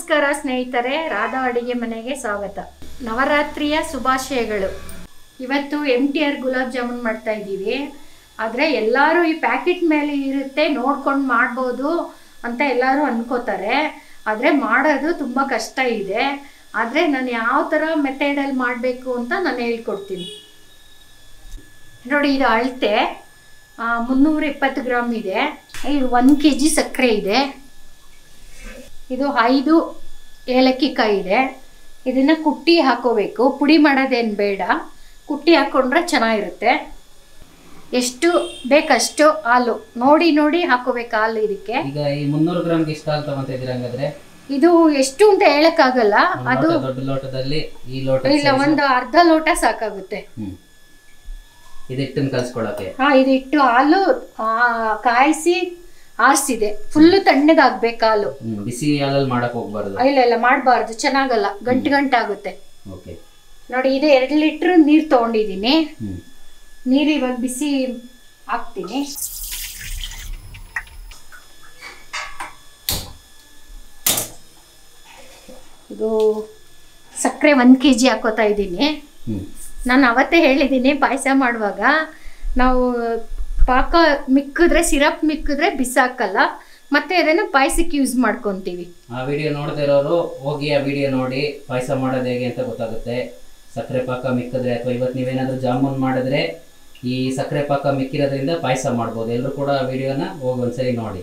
ನಮಸ್ಕಾರ ಸ್ನೇಹಿತರೆ ರಾಧಾ ಅಡಿಗೆ ಮನೆಗೆ ಸ್ವಾಗತ ನವರಾತ್ರಿಯ ಶುಭಾಶಯಗಳು ಇವತ್ತು M T R gulab jamun ಮಾಡ್ತಾ ಇದ್ದೀವಿ ಆದರೆ ಎಲ್ಲರೂ ಈ ಪ್ಯಾಕೆಟ್ ಮೇಲೆ ಇರುತ್ತೆ ನೋಡ್ಕೊಂಡು ಮಾಡ್ಬೋದು ಅಂತ ಎಲ್ಲರೂ ಅನ್ಕೋತಾರೆ ಆದರೆ ಮಾಡೋದು ತುಂಬ ಕಷ್ಟ ಇದೆ ಆದರೆ ನಾನು ಯಾವ ಥರ ಮೆಥಡಲ್ಲಿ ಮಾಡಬೇಕು ಅಂತ ನಾನು ಹೇಳ್ಕೊಡ್ತೀನಿ ನೋಡಿ ಇದು ಅಳತೆ ಮುನ್ನೂರ ಇಪ್ಪತ್ತು ಗ್ರಾಮ್ ಇದೆ ಇದು ಒಂದು ಕೆ ಜಿ ಸಕ್ಕರೆ ಇದೆ ಇದು ಐದು ಏಲಕ್ಕಿ ಕಾಯಿ ಇದೆ ಇದನ್ನು ಕುಟ್ಟಿ ಹಾಕೋಬೇಕು ಪುಡಿ ಮಾಡೋದೇನು ಬೇಡ ಕುಟ್ಟಿ ಹಾಕ್ಕೊಂಡ್ರೆ ಚೆನ್ನಾಗಿರುತ್ತೆ ಎಷ್ಟು ಬೇಕಷ್ಟು ಹಾಲು ನೋಡಿ ನೋಡಿ ಹಾಕೋಬೇಕು ಹಾಲು ಇದಕ್ಕೆ ಈಗ ಈ ಮುನ್ನೂರು ಗ್ರಾಮ್ಗೆ ಎಷ್ಟು ಹಾಲು ತಗೊಂತ ಇದ್ದೀರಾ ಹಂಗಾದ್ರೆ ಇದು ಎಷ್ಟು ಅಂತ ಹೇಳಕ್ಕಾಗಲ್ಲ ಒಂದ್ ಅದು ಲೋಟ ದೊಡ್ಡ ಲೋಟದಲ್ಲಿ ಈ ಲೋಟ ಇಲ್ಲ ಒಂದು ಅರ್ಧ ಲೋಟ ಸಾಕಾಗುತ್ತೆ ಹ್ಮ್ ಇದು ಹಿಟ್ಟನ್ನ ಕಲ್ಸ್ಕೊಳಕ್ಕೆ ಹಾ ಇದು ಇಟ್ಟು ಹಾಲು ಆ, ಕಾಯಿಸಿ ಆರಿಸಿದೆ ಫುಲ್ಲು ತಣ್ಣಗಾಗ್ಬೇಕು ಹಾಲು ಹ್ಮ್ ಬಿಸಿ ಹಾಲಲ್ಲಿ ಮಾಡಕ್ ಹೋಗ್ಬಾರ್ದು ಇಲ್ಲ ಇಲ್ಲ ಮಾಡಬಾರ್ದು ಚೆನ್ನಾಗಲ್ಲ ಗಂಟು ಗಂಟಾಗುತ್ತೆ ಓಕೆ ನೋಡಿ ಇದು ಎರಡು ಲೀಟ್ರ್ ನೀರು ತೊಗೊಂಡಿದ್ದೀನಿ ಹ್ಮ್ ನೀರು ಇವಾಗ ಬಿಸಿ ಹಾಕ್ತೀನಿ ಇದು ಸಕ್ಕರೆ ಒಂದು ಕೆ ಜಿ ಹಾಕೋತಾ ಇದ್ದೀನಿ ಹ್ಮ್ ನಾನು ಅವತ್ತೇ ಹೇಳಿದ್ದೀನಿ ಪಾಯಸ ಮಾಡುವಾಗ ನಾವು ಪಾಕ ಮಿಕ್ಕಿದ್ರೆ ಸಿರಪ್ ಮಿಕ್ಕಿದ್ರೆ ಬಿಸಾಕಲ್ಲ ಮತ್ತೆ ಅದನ್ನು ಪಾಯಸಕ್ಕೆ ಯೂಸ್ ಮಾಡ್ಕೊತೀವಿ ಆ ವಿಡಿಯೋ ನೋಡದೇ ಇರೋರು ಹೋಗಿ ಆ ವಿಡಿಯೋ ನೋಡಿ ಪಾಯಸ ಮಾಡೋದು ಹೇಗೆ ಅಂತ ಗೊತ್ತಾಗುತ್ತೆ ಸಕ್ಕರೆ ಪಾಕ ಮಿಕ್ಕಿದ್ರೆ ಅಥವಾ ಇವತ್ತು ನೀವೇನಾದ್ರೂ ಜಾಮೂನ್ ಮಾಡಿದ್ರೆ ಈ ಸಕ್ಕರೆ ಪಾಕ ಮಿಕ್ಕಿರೋದ್ರಿಂದ ಪಾಯಸ ಮಾಡ್ಬೋದು ಎಲ್ಲರೂ ಕೂಡ ಆ ವಿಡಿಯೋನ ಹೋಗಿ ಒಂದ್ಸರಿ ನೋಡಿ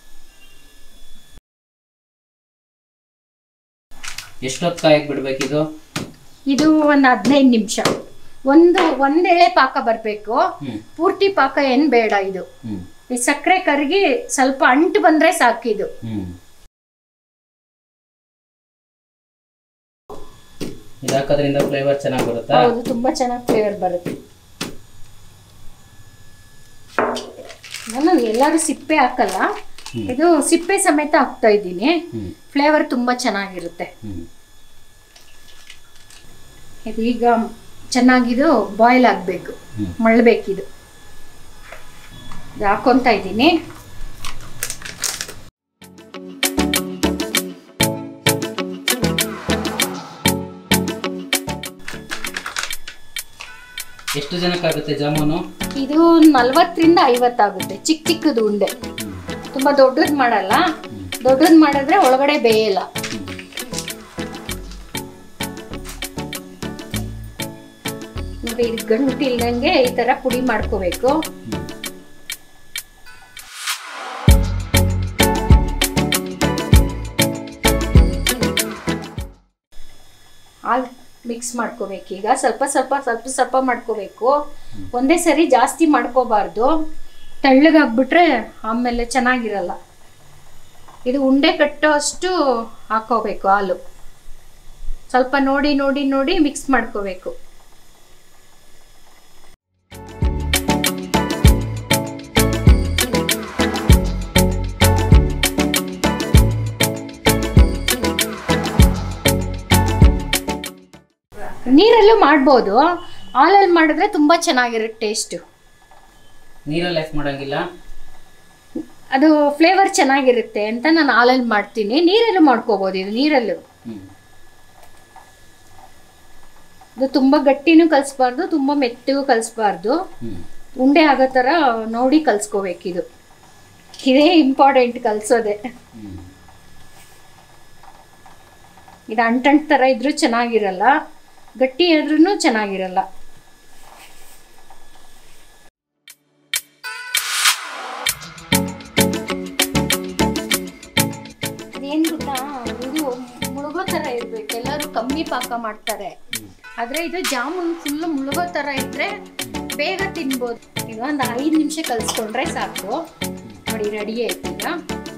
ಎಷ್ಟೊತ್ತು ಕಾಯಕ್ಕೆ ಬಿಡ್ಬೇಕಿದು ಇದು ಒಂದು ಹದಿನೈದು ನಿಮಿಷ ಒಂದು ಒಂದು ಎಳೆ ಪಾಕ ಬರಬೇಕು ಹ್ಮ್ ಪೂರ್ತಿ ಪಾಕ ಏನು ಬೇಡ ಇದು ಹ್ಮ್ ಈ ಸಕ್ಕರೆ ಕರಗಿ ಸ್ವಲ್ಪ ಅಂಟು ಬಂದ್ರೆ ಸಾಕಿದು ಹ್ಮ್ ಇದು ಹಾಕೋದ್ರಿಂದ ಫ್ಲೇವರ್ ಚೆನ್ನಾಗಿ ಬರುತ್ತಾ ಹೌದು ತುಂಬಾ ಚೆನ್ನಾಗಿ ಫ್ಲೇವರ್ ಬರುತ್ತೆ ನಾನು ಎಲ್ಲರೂ ಸಿಪ್ಪೆ ಹಾಕಲ್ಲ ಹ್ಮ್. ಇದು ಸಿಪ್ಪೆ ಸಮೇತ ಹಾಕ್ತಾ ಇದ್ದೀನಿ ಹ್ಮ್ ಫ್ಲೇವರ್ ತುಂಬಾ ಚೆನ್ನಾಗಿರುತ್ತೆ ಹ್ಮ್ ಇದು ಈಗ ಚೆನ್ನಾಗಿದು ಬಾಯ್ಲ್ ಆಗಬೇಕು ಹ್ಮ್. ಮಳ್ಬೇಕಿದು ಇದು ಹಾಕ್ಕೊಂತ ಇದ್ದೀನಿ ಎಷ್ಟು ಜನಕ್ಕಾಗುತ್ತೆ ಜಾಮೂನು ಇದು ನಲ್ವತ್ತರಿಂದ ಐವತ್ತಾಗುತ್ತೆ ಚಿಕ್ಕ ಚಿಕ್ಕದು ಉಂಡೆ ಹ್ಮ್ ತುಂಬಾ ದೊಡ್ಡದು ಮಾಡಲ್ಲ ಹ್ಮ್. ದೊಡ್ಡದು ಮಾಡಿದ್ರೆ ಒಳಗಡೆ ಬೇಯಲ್ಲ ಹ್ಮ್. ನೋಡಿ ಇದು ಗಂಟು ಇಲ್ದಂಗೆ ಈ ತರ ಪುಡಿ ಮಾಡ್ಕೋಬೇಕು ಹ್ಮ್. ಹಾಲು ಮಿಕ್ಸ್ ಮಾಡ್ಕೋಬೇಕು ಈಗ ಸ್ವಲ್ಪ ಸ್ವಲ್ಪ ಸ್ವಲ್ಪ ಸ್ವಲ್ಪ ಮಾಡ್ಕೋಬೇಕು ಒಂದೇ ಸರಿ ಜಾಸ್ತಿ ಮಾಡ್ಕೋಬಾರ್ದು ತೆಳ್ಳಗಾಗ್ಬಿಟ್ರೆ ಆಮೇಲೆ ಚೆನ್ನಾಗಿರಲ್ಲ ಇದು ಉಂಡೆ ಕಟ್ಟೋ ಅಷ್ಟು ಹಾಕೋಬೇಕು ಹಾಲು ಸ್ವಲ್ಪ ನೋಡಿ ನೋಡಿ ನೋಡಿ ಮಿಕ್ಸ್ ಮಾಡ್ಕೋಬೇಕು ನೀರಲ್ಲೂ ಮಾಡ್ಬೋದು ಹಾಲಲ್ಲಿ ಮಾಡಿದ್ರೆ ತುಂಬ ಚೆನ್ನಾಗಿರುತ್ತೆ ಟೇಸ್ಟು ನೀರಲ್ಲಿ ಹಾಕಿ ಮಾಡಂಗಿಲ್ಲ ಅದು ಫ್ಲೇವರ್ ಚೆನ್ನಾಗಿರುತ್ತೆ ಅಂತ ನಾನು ಹಾಲಲ್ಲಿ ಮಾಡ್ತೀನಿ ನೀರಲ್ಲೂ ಮಾಡ್ಕೋಬೋದು ಇದು ನೀರಲ್ಲೂ ಹ್ಮ್ ಇದು ತುಂಬ ಗಟ್ಟಿನೂ ಕಲಿಸ್ಬಾರ್ದು ತುಂಬ ಮೆತ್ತಗೂ ಕಲಿಸ್ಬಾರ್ದು ಹ್ಮ್ ಉಂಡೆ ಆಗೋ ಥರ ನೋಡಿ ಕಲಿಸ್ಕೋಬೇಕಿದು ಇದೇ ಇಂಪಾರ್ಟೆಂಟ್ ಕಲಿಸೋದೆ ಹ್ಮ್ ಇದು ಅಂಟಂಟ್ ಥರ ಇದ್ರೂ ಚೆನ್ನಾಗಿರಲ್ಲ ಗಟ್ಟಿ ಆದ್ರೂ ಚೆನ್ನಾಗಿರಲ್ಲ ಅದೇನು ಗೊತ್ತಾ ಇದು ಮುಳುಗೋ ಥರ ಇರಬೇಕು ಎಲ್ಲರೂ ಕಮ್ಮಿ ಪಾಕ ಮಾಡ್ತಾರೆ ಹ್ಮ್ ಆದರೆ ಇದು ಜಾಮೂನ್ ಫುಲ್ಲು ಮುಳುಗೋ ಥರ ಇದ್ದರೆ ಬೇಗ ತಿನ್ಬೋದು ಈಗ ಒಂದು ಐದು ನಿಮಿಷ ಕಲಿಸ್ಕೊಂಡ್ರೆ ಸಾಕು ನೋಡಿ ರೆಡಿ ಆಯ್ತು ಈಗ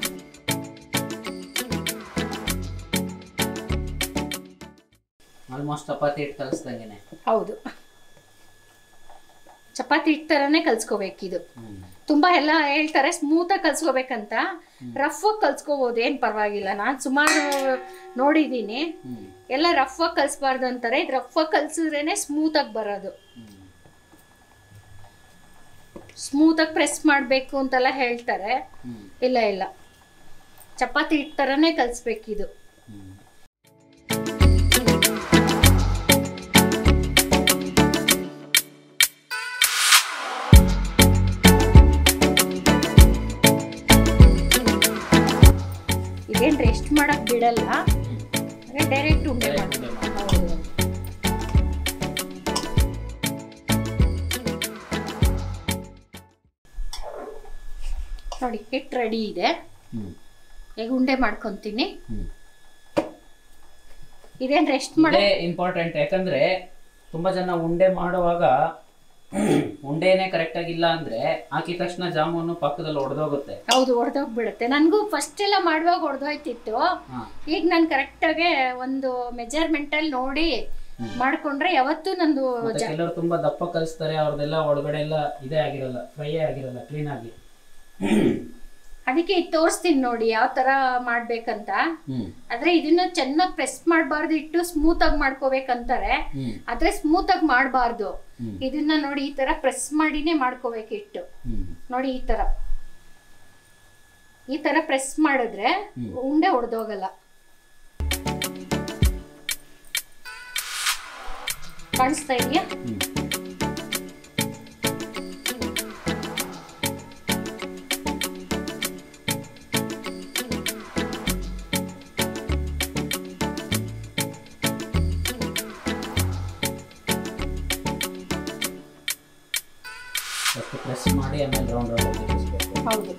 ಆಲ್ಮೋಸ್ಟ್ ಚಪಾತಿ ಹಿಟ್ಟು ಕಲಿಸ್ದಂಗೆನೆ ಹೌದು ಚಪಾತಿ ಹಿಟ್ಟು ಥರನೇ ಕಲ್ಸ್ಕೋಬೇಕಿದು ಹ್ಮ್ ತುಂಬ ಎಲ್ಲ ಹೇಳ್ತಾರೆ ಸ್ಮೂತಾಗಿ ಕಲ್ಸ್ಕೋಬೇಕಂತ ರಫ್ ಆಗಿ ಕಲ್ಸ್ಕೋಬೋದು ಏನು ಪರವಾಗಿಲ್ಲ ನಾನು ಸುಮಾರು ನೋಡಿದ್ದೀನಿ ಹ್ಮ್ ಎಲ್ಲ ರಫ್ ಆಗಿ ಕಲಿಸ್ಬಾರ್ದು ಅಂತಾರೆ ಇದು ರಫ್ ಆಗಿ ಕಲ್ಸಿದ್ರೇನೆ ಸ್ಮೂತಾಗಿ ಬರೋದು ಹ್ಮ್ ಸ್ಮೂತಾಗಿ ಪ್ರೆಸ್ ಮಾಡಬೇಕು ಅಂತೆಲ್ಲ ಹೇಳ್ತಾರೆ ಹ್ಮ್ ಇಲ್ಲ ಇಲ್ಲ ಚಪಾತಿ ಹಿಟ್ಟು ಥರನೇ ಕಲಿಸ್ಬೇಕಿದು ಹ್ಮ್ ಬಿಡಲ್ಲ ಡೈರೆಕ್ಟ್ ಉಂಡೆ Direct ಮಾಡಿ ಉಂಡೆ ಮಾಡಿ. ಹೌದು ನೋಡಿ ಹಿಟ್ಟು ರೆಡಿ ಇದೆ ಹ್ಮ್ ಈಗ ಉಂಡೆ ಮಾಡ್ಕೊತೀನಿ ಹ್ಮ್ ಇದೇನು ರೆಸ್ಟ್ ಮಾಡ ಇದೇ ಇಂಪಾರ್ಟೆಂಟ್ ಯಾಕಂದ್ರೆ ತುಂಬಾ ಜನ ಉಂಡೆ ಮಾಡುವಾಗ ಉಂಡೆನೇ ಕರೆಕ್ಟ್ ಆಗಿಲ್ಲ ಅಂದ್ರೆ ಹಾಕಿದ ತಕ್ಷಣ ಜಾಮೂನು ಪಕ್ಕದಲ್ಲಿ ಒಡೆದೋಗುತ್ತೆ ಹೌದು ಒಡೆದೋಗ್ಬಿಡುತ್ತೆ ನನಗೂ ಫಸ್ಟ್ ಎಲ್ಲ ಮಾಡುವಾಗ ಒಡೆದೋಯ್ತಿತ್ತು ಹಾ ಈಗ ನಾನು ಕರೆಕ್ಟಾಗೆ ಒಂದು ಮೆಜರ್ಮೆಂಟಲ್ಲಿ ನೋಡಿ ಮಾಡ್ಕೊಂಡ್ರೆ ಯಾವತ್ತೂ ನಂದು ಮತ್ತೆ ಜ- ಕೆಲವರು ತುಂಬಾ ದಪ್ಪ ಕಲಿಸ್ತಾರೆ ಅವ್ರದೆಲ್ಲ ಒಳಗಡೆ ಎಲ್ಲ ಇದೇ ಆಗಿರಲ್ಲ ಫ್ರೈ ಆಗಿರಲ್ಲ ಕ್ಲೀನ್ ಆಗಿ ಅದಕ್ಕೆ ಇದು ತೋರಿಸ್ತೀನಿ ನೋಡಿ ಯಾವ ಥರ ಮಾಡ್ಬೇಕಂತ ಹ್ಮ್ ಆದ್ರೆ ಇದನ್ನ ಚೆನ್ನಾಗಿ ಪ್ರೆಸ್ ಮಾಡಬಾರ್ದು ಇಟ್ಟು ಸ್ಮೂತ್ ಆಗಿ ಮಾಡ್ಕೋಬೇಕಂತಾರೆ ಹ್ಮ್ ಆದ್ರೆ ಸ್ಮೂತ್ ಆಗಿ ಮಾಡಬಾರ್ದು ಹ್ಮ್. ಇದನ್ನ ನೋಡಿ ಈ ತರ ಪ್ರೆಸ್ ಮಾಡಿನೇ ಮಾಡ್ಕೋಬೇಕು ಇಟ್ಟು ಹ್ಮ್ ನೋಡಿ ಈ ತರ ಈ ತರ ಪ್ರೆಸ್ ಮಾಡಿದ್ರೆ ಹ್ಮ್. ಉಂಡೆ ಒಡೆದೋಗಲ್ಲ ಕಾಣಿಸ್ತಾ ಇದೆಯಾ ಹ್ಮ್ ಫಸ್ಟ್ ಪ್ರೆಸ್ ಮಾಡಿ ಆಮೇಲೆ ರೌಂಡ್ ರೌಂಡ್ ತಿರುಗಿಸ್ಬೇಕು ಹೌದು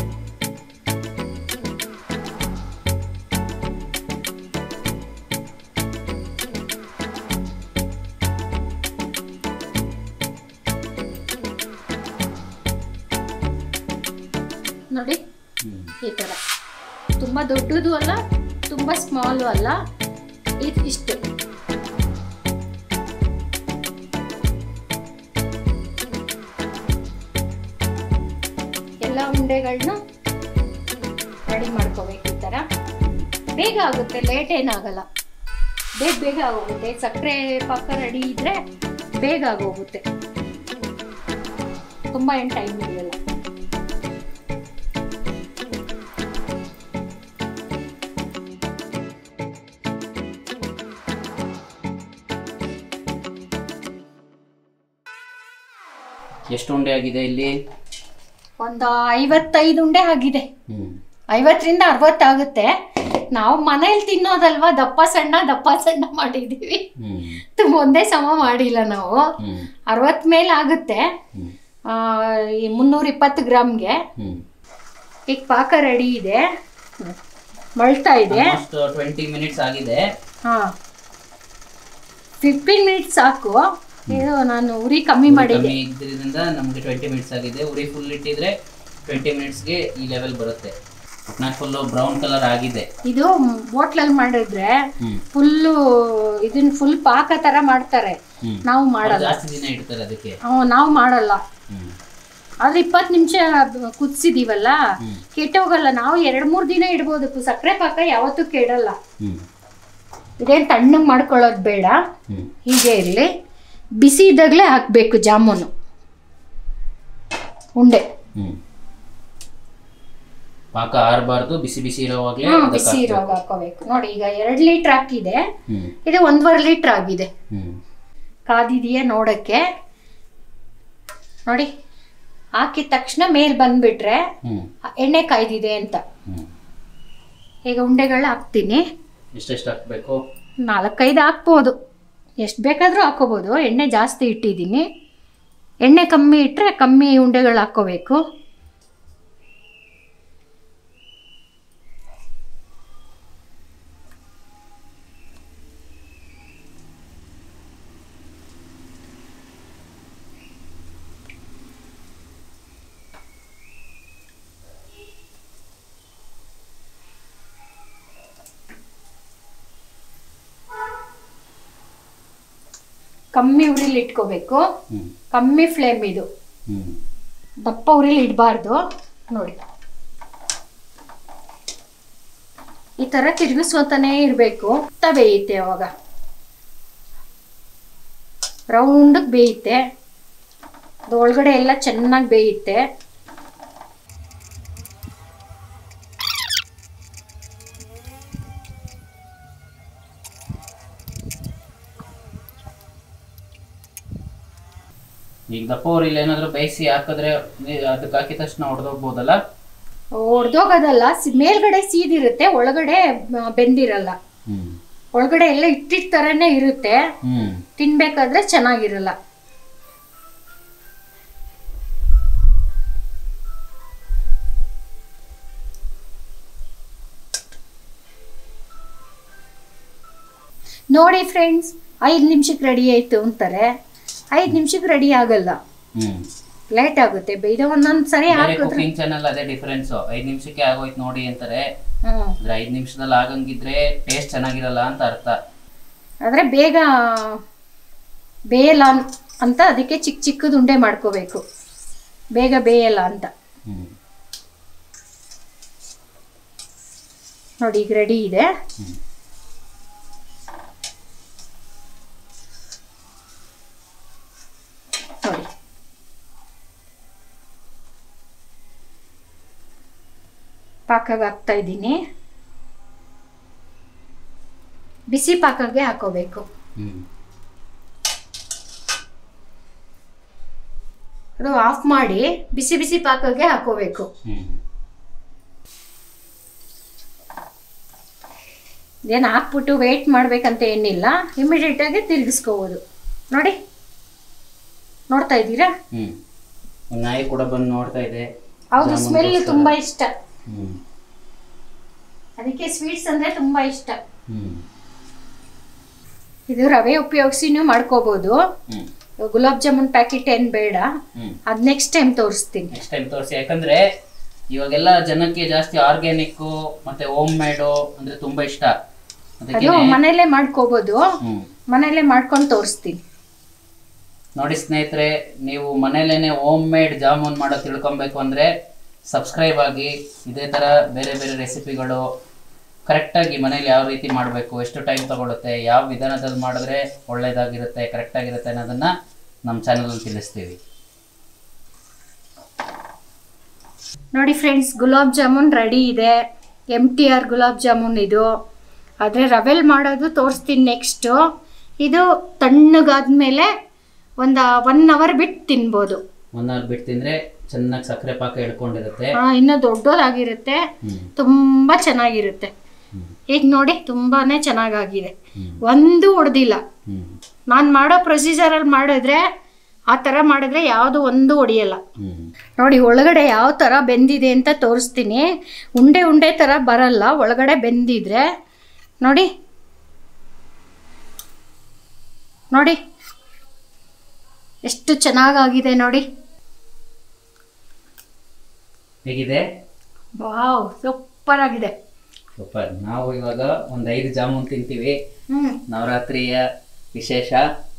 ನೋಡಿ ಹ್ಮ್ ಈ ತರ ತುಂಬಾ ದೊಡ್ಡದು ಅಲ್ಲ ತುಂಬಾ ಸ್ಮಾಲು ಅಲ್ಲ ಇದ್ ಇಷ್ಟು ಎಲ್ಲ ಉಂಡೆಗಳನ್ನ ರೆಡಿ ಮಾಡ್ಕೋಬೇಕು ಈ ತರ ಬೇಗ ಆಗುತ್ತೆ ಲೇಟ್ ಏನಾಗಲ್ಲ ಬೇಗ ಬೇಗ ಆಗೋಗುತ್ತೆ ಸಕ್ಕರೆ ಪಾಕ ರೆಡಿ ಇದ್ರೆ ಬೇಗ ಆಗೋಗುತ್ತೆ ತುಂಬಾ ಏನು ಟೈಮ್ ಹಿಡಿಯಲ್ಲ ಎಷ್ಟು ಉಂಡೆ ಆಗಿದೆ ಇಲ್ಲಿ ಒಂದು ಐವತ್ತೈದು ಉಂಡೆ ಆಗಿದೆ ಹ್ಮ್ ಐವತ್ತರಿಂದ ಅರವತ್ತಾಗುತ್ತೆ ನಾವು ಮನೇಲಿ ತಿನ್ನೋದಲ್ವಾ ದಪ್ಪ ಸಣ್ಣ ದಪ್ಪ ಸಣ್ಣ ಮಾಡಿದ್ದೀವಿ ಹ್ಮ್ ತುಂಬ ಒಂದೇ ಸಮ ಮಾಡಿಲ್ಲ ನಾವು ಹ್ಮ್ ಅರವತ್ತು ಮೇಲೆ ಆಗುತ್ತೆ ಹ್ಮ್ ಆ, ಈ ಮುನ್ನೂರ ಇಪ್ಪತ್ತು ಗ್ರಾಮ್ಗೆ ಹ್ಮ್ ಈಗ ಪಾಕ ರೆಡಿ ಇದೆ ಮಳ್ತಾ ಇದೆ ಆಲ್ಮೋಸ್ಟ್ ಟ್ವೆಂಟಿ ಮಿನಿಟ್ಸ್ ಆಗಿದೆ ಹಾಂ ಫಿಫ್ಟೀನ್ ಮಿನಿಟ್ಸ್ ಸಾಕು ಇದು ನಾನು ಉರಿ ಕಮ್ಮಿ ಮಾಡಿದ್ದೆ ಕಮ್ಮಿ ಇದ್ರಿಂದ ನಮಗೆ ಟ್ವೆಂಟಿ ಮಿನಿಟ್ಸ್ ಆಗಿದೆ ಉರಿ ಫುಲ್ ಇಟ್ಟಿದ್ರೆ ಟ್ವೆಂಟಿ ಮಿನಿಟ್ಸ್ಗೆ ಈ ಲೆವೆಲ್ ಬರುತ್ತೆ ಒಟ್ನಾಗ ಫುಲ್ಲು ಬ್ರೌನ್ ಕಲರ್ ಆಗಿದೆ ಇದು ಹೋಟ್ಲಲ್ಲಿ ಮಾಡಿದ್ರೆ ಹ್ಮ್ ಫುಲ್ಲು ಇದನ್ನ ಫುಲ್ ಪಾಕ ಥರ ಮಾಡ್ತಾರೆ ಹ್ಮ್ ನಾವು ಅವ್ರು ಮಾಡಲ್ಲ ಜಾಸ್ತಿ ದಿನ ಇಡ್ತಾರೆ ಅದಕ್ಕೆ ಹ್ಮ್, ನಾವು ಮಾಡಲ್ಲ ಹ್ಮ್ ಆದ್ರೆ ಇಪ್ಪತ್ತು ನಿಮಿಷ ಕುದಿಸಿದೀವಲ್ಲ ಹ್ಮ್. ಕೆಟ್ಟೋಗಲ್ಲ ನಾವು ಎರಡು ಮೂರು ದಿನ ಇಡ್ಬೋದು ಸಕ್ಕರೆ ಪಾಕ ಯಾವತ್ತೂ ಕೆಡಲ್ಲ ಹ್ಮ್ ಇದೇನು ತಣ್ಣಗೆ ಮಾಡ್ಕೊಳ್ಳೋದು ಬೇಡ ಹ್ಮ್ ಹೀಗೆ ಇರಲಿ ಬಿಸಿ ಇದ್ದಾಗಲೇ ಹಾಕಬೇಕು ಜಾಮೂನು ಉಂಡೆ ಹ್ಮ್ ಪಾಕ ಆರಬಾರ್ದು ಬಿಸಿ ಬಿಸಿ ಇರೋವಾಗ್ಲೇ ಹ್ಮ್ ಅದಕ್ಕೆ ಬಿಸಿ ಹಾಕ್ಬೇಕು. ಇರುವಾಗ ಹಾಕೋಬೇಕು ನೋಡಿ ಈಗ ಎರಡು ಲೀಟ್ರ್ ಹಾಕಿದೆ ಹ್ಮ್ ಇದು ಒಂದೂವರೆ ಲೀಟ್ರ್ ಆಗಿದೆ ಹ್ಮ್ ಕಾದಿದೆಯಾ ನೋಡಕ್ಕೆ ನೋಡಿ ಹಾಕಿದ ತಕ್ಷಣ ಮೇಲ್ ಬಂದ್ಬಿಟ್ರೆ ಹ್ಮ್ ಎಣ್ಣೆ ಕಾಯ್ದಿದೆ ಅಂತ ಹ್ಮ್ ಈಗ ಉಂಡೆಗಳು ಹಾಕ್ತೀನಿ ಎಷ್ಟೆಷ್ಟು ಹಾಕ್ಬೇಕು ನಾಲ್ಕೈದು ಹಾಕ್ಬೋದು ಎಷ್ಟು ಬೇಕಾದರೂ ಹಾಕೋಬೋದು ಎಣ್ಣೆ ಜಾಸ್ತಿ ಇಟ್ಟಿದ್ದೀನಿ ಎಣ್ಣೆ ಕಮ್ಮಿ ಇಟ್ಟರೆ ಕಮ್ಮಿ ಉಂಡೆಗಳು ಹಾಕ್ಕೋಬೇಕು ಕಮ್ಮಿ ಉರಿಲಿ ಇಟ್ಕೋಬೇಕು ಹ್ಮ್ ಕಮ್ಮಿ ಫ್ಲೇಮ್ ಇದು ಹ್ಮ್ ದಪ್ಪ ಉರಿಲಿ ಇಡಬಾರ್ದು ನೋಡಿ ಈ ಥರ ತಿರುಗಿಸ್ಕೊತಾನೇ ಇರಬೇಕು ಬೇಯುತ್ತೆ ಅವಾಗ ರೌಂಡಕ್ಕೆ ಬೇಯುತ್ತೆ ಅದು ಒಳಗಡೆ ಎಲ್ಲ ಚೆನ್ನಾಗಿ ಬೇಯುತ್ತೆ ಈಗ ದಪ್ಪ ಊರಿಲ್ಲಿ ಏನಾದ್ರು ಬೇಯಿಸಿ ಹಾಕಿದ್ರೆ ನೀ- ಅದಕ್ಕೆ ಹಾಕಿದ ತಕ್ಷಣ ಹೊಡೆದೋಗ್ಬೋದಲ್ಲ ಒಡೆದೋಗೋದಲ್ಲ ಮೇಲ್ಗಡೆ ಸೀದಿರುತ್ತೆ ಒಳಗಡೆ ಆ, ಬೆಂದಿರಲ್ಲ ಹ್ಮ್ ಒಳಗಡೆ ಎಲ್ಲ ಇಟ್ಟಿಟ್ಟ ಥರನೇ ಇರುತ್ತೆ ಹ್ಮ್ ತಿನ್ಬೇಕಾದ್ರೆ ಚೆನ್ನಾಗಿರಲ್ಲ ನೋಡಿ ಫ್ರೆಂಡ್ಸ್ ಐದು ನಿಮಿಷಕ್ಕೆ ರೆಡಿ ಆಯಿತು ಅಂತಾರೆ ಐದು ನಿಮಿಷಕ್ಕೆ ರೆಡಿ ಆಗಲ್ಲ ಹ್ಮ್ ಲೇಟ್ ಆಗುತ್ತೆ ಬೇಯ್ದ ಒಂದೊಂದು ಸರಿ ಬೇರೆ ಹಾಕಿದ್ರೆ ಕುಕಿಂಗ್ ಚಾನಲ್ ಅದೇ ಡಿಫರೆನ್ಸ್ ಐದ್ ನಿಮಿಷಕ್ಕೆ ಆಗೋಯ್ತು ನೋಡಿ ಅಂತಾರೆ ಹ್ಞೂ ಅಂದ್ರೆ ಐದ್ ನಿಮಿಷದಲ್ಲಿ ಆಗಂಗಿದ್ರೆ ಟೇಸ್ಟ್ ಚೆನ್ನಾಗಿರಲ್ಲ ಅಂತ ಅರ್ಥ ಆದರೆ ಬೇಗ ಬೇಯಲ್ಲ ಅನ್- ಅಂತ ಅದಕ್ಕೆ ಚಿಕ್ಕ ಚಿಕ್ಕದು ಉಂಡೆ ಮಾಡ್ಕೋಬೇಕು ಬೇಗ ಬೇಯಲ್ಲ ಅಂತ ಹ್ಮ್ ನೋಡಿ ಈಗ ರೆಡಿ ಇದೆ ಹ್ಮ್ ನೋಡಿ ಪಾಕಗೆ ಹಾಕ್ತಾ ಇದ್ದೀನಿ ಬಿಸಿ ಪಾಕಗೆ ಹಾಕೋಬೇಕು ಹ್ಮ್ ಅದು ಆಫ್ ಮಾಡಿ ಬಿಸಿ ಬಿಸಿ ಪಾಕಗೆ ಹಾಕೋಬೇಕು ಹ್ಮ್ ಇದೇನು ಹಾಕ್ಬಿಟ್ಟು ವೆಯ್ಟ್ ಮಾಡ್ಬೇಕಂತ ಏನಿಲ್ಲ ಇಮಿಡಿಯೇಟಾಗಿ ತಿರುಗಿಸ್ಕೋಬೋದು ನೋಡಿ ನೋಡ್ತಾ ಇದ್ದೀರಾ ಹ್ಮ್ ಒಂದ್ ನಾಯಿ ಕೂಡ ಬಂದು ನೋಡ್ತಾ ಇದೆ ಹೌದು ಜಾಮೂನ್ ಸ್ಮೆಲ್ ಗೋಸ್ಕರ. ತುಂಬಾ ಇಷ್ಟ ಹ್ಮ್ ಅದಕ್ಕೆ ಸ್ವೀಟ್ಸ್ ಅಂದ್ರೆ ತುಂಬಾ ಇಷ್ಟ ಹ್ಮ್ ಇದು ರವೆ ಉಪಯೋಗಿಸಿನೂ ಮಾಡ್ಕೋಬಹುದು ಹ್ಮ್ ಗುಲಾಬ್ ಜಾಮೂನ್ ಪ್ಯಾಕೆಟ್ ಏನ್ ಬೇಡ ಹ್ಮ್ ಅದ್ ನೆಕ್ಸ್ಟ್ ಟೈಮ್ ತೋರಿಸ್ತೀನಿ ನೆಕ್ಸ್ಟ್ ಟೈಮ್ ತೋರಿಸಿ ಯಾಕಂದ್ರೆ ಇವಾಗೆಲ್ಲ ಜನಕ್ಕೆ ಜಾಸ್ತಿ ಆರ್ಗ್ಯಾನಿಕ್ ಮತ್ತೆ ಹೋಮ್ ಮೇಡು ಅಂದ್ರೆ ತುಂಬಾ ಇಷ್ಟ ಅದಕ್ಕೆ ಅದು ಮನೇಲೆ ಮಾಡ್ಕೋಬಹುದು ಹ್ಮ್ ಮನೇಲೆ ಮಾಡ್ಕೊಂಡು ತೋರಿಸ್ತೀನಿ ನೋಡಿ ಸ್ನೇಹಿತರೆ ನೀವು ಮನೇಲೇನೆ ಹೋಮ್ ಮೇಡ್ ಜಾಮೂನ್ ಮಾಡೋ ತಿಳ್ಕೊಬೇಕು ಅಂದ್ರೆ ಸಬ್ಸ್ಕ್ರೈಬ್ ಆಗಿ ಇದೇ ತರ ಬೇರೆ ಬೇರೆ ರೆಸಿಪಿಗಳು ಕರೆಕ್ಟಾಗಿ ಮನೇಲಿ ಯಾವ ರೀತಿ ಮಾಡಬೇಕು ಎಷ್ಟು ಟೈಮ್ ತಗೊಳುತ್ತೆ ಯಾವ ವಿಧಾನದಲ್ಲಿ ಮಾಡಿದ್ರೆ ಒಳ್ಳೇದಾಗಿರುತ್ತೆ ಕರೆಕ್ಟಾಗಿರುತ್ತೆ ಅನ್ನೋದನ್ನ ನಮ್ಮ ಚಾನಲಲ್ಲಿ ತಿಳಿಸ್ತೀವಿ ನೋಡಿ ಫ್ರೆಂಡ್ಸ್ ಗುಲಾಬ್ ಜಾಮೂನ್ ರೆಡಿ ಇದೆ M T R gulab jamun ಇದು ಆದರೆ ರವೆಲ್ ಮಾಡೋದು ತೋರಿಸ್ತೀನಿ ನೆಕ್ಸ್ಟು ಇದು ತಣ್ಣಗಾದ್ಮೇಲೆ ಒಂದು ಒನ್ ಅವರ್ ಬಿಟ್ಟು ತಿನ್ಬೋದು ಒನ್ ಅವರ್ ಬಿಟ್ಟು ತಿಂದ್ರೆ ಚೆನ್ನಾಗಿ ಸಕ್ಕರೆ ಪಾಕ ಹಿಡ್ಕೊಂಡಿರುತ್ತೆ ಆ, ಇನ್ನೂ ದೊಡ್ಡದಾಗಿರುತ್ತೆ ಹ್ಮ್ ತುಂಬ ಚೆನ್ನಾಗಿರುತ್ತೆ ಹ್ಮ್ ಈಗ ನೋಡಿ ತುಂಬಾ ಚೆನ್ನಾಗಾಗಿದೆ ಹ್ಮ್ ಒಂದು ಹೊಡೆದಿಲ್ಲ ಹ್ಮ್ ನಾನು ಮಾಡೋ ಪ್ರೊಸೀಜರಲ್ಲಿ ಮಾಡಿದ್ರೆ ಆ ಥರ ಮಾಡಿದ್ರೆ ಯಾವುದು ಒಂದು ಹೊಡೆಯಲ್ಲ ಹ್ಮ್ ನೋಡಿ ಒಳಗಡೆ ಯಾವ ಥರ ಬೆಂದಿದೆ ಅಂತ ತೋರಿಸ್ತೀನಿ ಉಂಡೆ ಉಂಡೆ ಥರ ಬರಲ್ಲ ಒಳಗಡೆ ಬೆಂದಿದ್ರೆ ನೋಡಿ ನೋಡಿ ಎಷ್ಟು ಚೆನ್ನಾಗಾಗಿದೆ ನೋಡಿ ಹೇಗಿದೆ ವಾವ್ ಸೂಪರ್ ಆಗಿದೆ ಸೂಪರ್ ನಾವು ಇವಾಗ ಒಂದ್ ಐದು ಜಾಮೂನ್ ತಿಂತೀವಿ ಹ್ಞೂ ನವರಾತ್ರಿಯ ವಿಶೇಷ